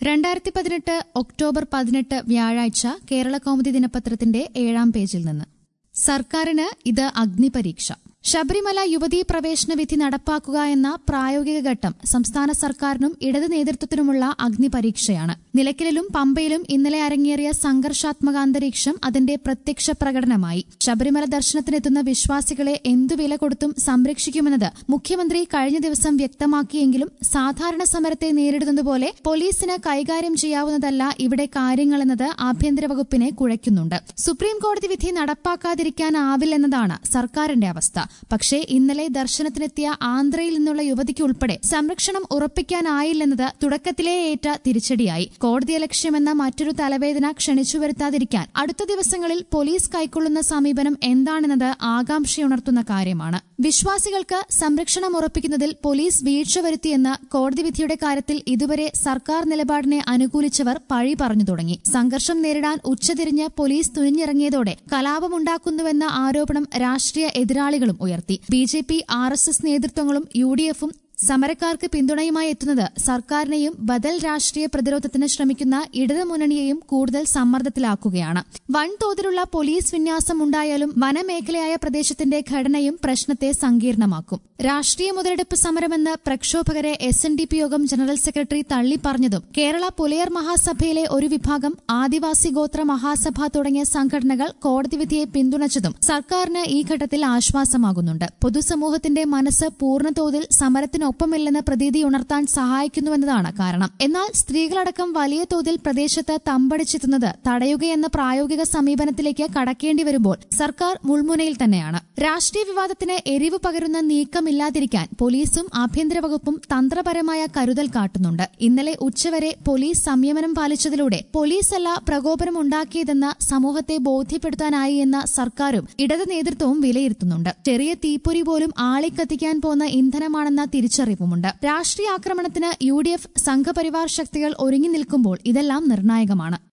രണ്ടായിരത്തി പതിനെട്ട് ഒക്ടോബർ പതിനെട്ട് വ്യാഴാഴ്ച കേരള കൗമുദി ദിനപത്രത്തിന്റെ ഏഴാം പേജിൽ നിന്ന് സർക്കാരിന് ഇത് അഗ്നിപരീക്ഷ ശബരിമല യുവതീ പ്രവേശന വിധി നടപ്പാക്കുക എന്ന പ്രായോഗിക ഘട്ടം സംസ്ഥാന സർക്കാരിനും ഇടത് നേതൃത്വത്തിനുമുള്ള അഗ്നിപരീക്ഷയാണ് നിലയ്ക്കലിലും പമ്പയിലും ഇന്നലെ അരങ്ങേറിയ സംഘർഷാത്മക അന്തരീക്ഷം അതിന്റെ പ്രത്യക്ഷ പ്രകടനമായി ശബരിമല ദർശനത്തിനെത്തുന്ന വിശ്വാസികളെ എന്തു വില കൊടുത്തും സംരക്ഷിക്കുമെന്നത് മുഖ്യമന്ത്രി കഴിഞ്ഞ ദിവസം വ്യക്തമാക്കിയെങ്കിലും സാധാരണ സമരത്തെ നേരിടുന്നതുപോലെ പോലീസിന് കൈകാര്യം ചെയ്യാവുന്നതല്ല ഇവിടെ കാര്യങ്ങളെന്നത് ആഭ്യന്തര വകുപ്പിനെ കുഴയ്ക്കുന്നുണ്ട് സുപ്രീം കോടതി വിധി നടപ്പാക്കാതിരിക്കാനാവില്ലെന്നതാണ് സർക്കാരിന്റെ അവസ്ഥ പക്ഷേ ഇന്നലെ ദർശനത്തിനെത്തിയ ആന്ധ്രയിൽ നിന്നുള്ള യുവതിക്ക് ഉൾപ്പെടെ സംരക്ഷണം ഉറപ്പിക്കാനായില്ലെന്നത് തുടക്കത്തിലേ ഏറ്റ തിരിച്ചടിയായി കോടതിയെ ലക്ഷ്യമെന്ന മറ്റൊരു തലവേദന ക്ഷണിച്ചു വരുത്താതിരിക്കാൻ അടുത്ത ദിവസങ്ങളിൽ പോലീസ് കൈക്കൊള്ളുന്ന സമീപനം എന്താണെന്നത് ആകാംക്ഷയുണർത്തുന്ന കാര്യമാണ് വിശ്വാസികൾക്ക് സംരക്ഷണം ഉറപ്പിക്കുന്നതിൽ പോലീസ് വീഴ്ച വരുത്തിയെന്ന കോടതി വിധിയുടെ കാര്യത്തിൽ ഇതുവരെ സർക്കാർ നിലപാടിനെ അനുകൂലിച്ചവർ പഴി പറഞ്ഞു തുടങ്ങി സംഘർഷം നേരിടാൻ ഉച്ചതിരിഞ്ഞ് പോലീസ് തുനിഞ്ഞിറങ്ങിയതോടെ കലാപമുണ്ടാക്കുന്നുവെന്ന ആരോപണം രാഷ്ട്രീയ എതിരാളികളും ഉയർത്തി B J P R S S നേതൃത്വങ്ങളും യു ഡി എഫും സമരക്കാർക്ക് പിന്തുണയുമായി എത്തുന്നത് സർക്കാരിനെയും ബദൽ രാഷ്ട്രീയ പ്രതിരോധത്തിന് ശ്രമിക്കുന്ന ഇടതു മുന്നണിയെയും കൂടുതൽ സമ്മർദ്ദത്തിലാക്കുകയാണ് വൻതോതിലുള്ള പോലീസ് വിന്യാസം ഉണ്ടായാലും വനമേഖലയായ പ്രദേശത്തിന്റെ ഘടനയും പ്രശ്നത്തെ സങ്കീർണമാക്കും രാഷ്ട്രീയ മുതലെടുപ്പ് സമരമെന്ന് പ്രക്ഷോഭകരെ എസ് എൻ ഡി പി യോഗം ജനറൽ സെക്രട്ടറി തള്ളിപ്പറഞ്ഞതും കേരള പുലയർ മഹാസഭയിലെ ഒരു വിഭാഗം ആദിവാസി ഗോത്ര മഹാസഭ തുടങ്ങിയ സംഘടനകൾ കോടതി വിധിയെ പിന്തുണച്ചതും സർക്കാരിന് ഈ ഘട്ടത്തിൽ ആശ്വാസമാകുന്നുണ്ട് പൊതുസമൂഹത്തിന്റെ മനസ്സ് പൂർണ്ണതോതിൽ സമരത്തിന് ഒപ്പമില്ലെന്ന പ്രതീതി ഉണർത്താൻ സഹായിക്കുന്നുവെന്നതാണ് കാരണം എന്നാൽ സ്ത്രീകളടക്കം വലിയ തോതിൽ പ്രദേശത്ത് തമ്പടിച്ചെത്തുന്നത് തടയുകയെന്ന പ്രായോഗിക സമീപനത്തിലേക്ക് കടക്കേണ്ടി വരുമ്പോൾ സർക്കാർ മുൾമുനയിൽ തന്നെയാണ് രാഷ്ട്രീയ വിവാദത്തിന് എരിവ് പകരുന്ന നീക്കമില്ലാതിരിക്കാൻ പോലീസും ആഭ്യന്തര വകുപ്പും തന്ത്രപരമായ കരുതൽ കാട്ടുന്നുണ്ട് ഇന്നലെ ഉച്ചവരെ പോലീസ് സംയമനം പാലിച്ചതിലൂടെ പോലീസല്ല പ്രകോപനമുണ്ടാക്കിയതെന്ന് സമൂഹത്തെ ബോധ്യപ്പെടുത്താനായി എന്ന സർക്കാരും ഇടത് നേതൃത്വവും വിലയിരുത്തുന്നുണ്ട് ചെറിയ തീപ്പൊരി പോലും ആളിക്കത്തിക്കാൻ പോന്ന ഇന്ധനമാണെന്ന തിരിച്ചറിവുമുണ്ട് രാഷ്ട്രീയ ആക്രമണത്തിന് യു ഡി എഫ് സംഘപരിവാർ ശക്തികൾ ഒരുങ്ങി നിൽക്കുമ്പോൾ ഇതെല്ലാം നിർണായകമാണ്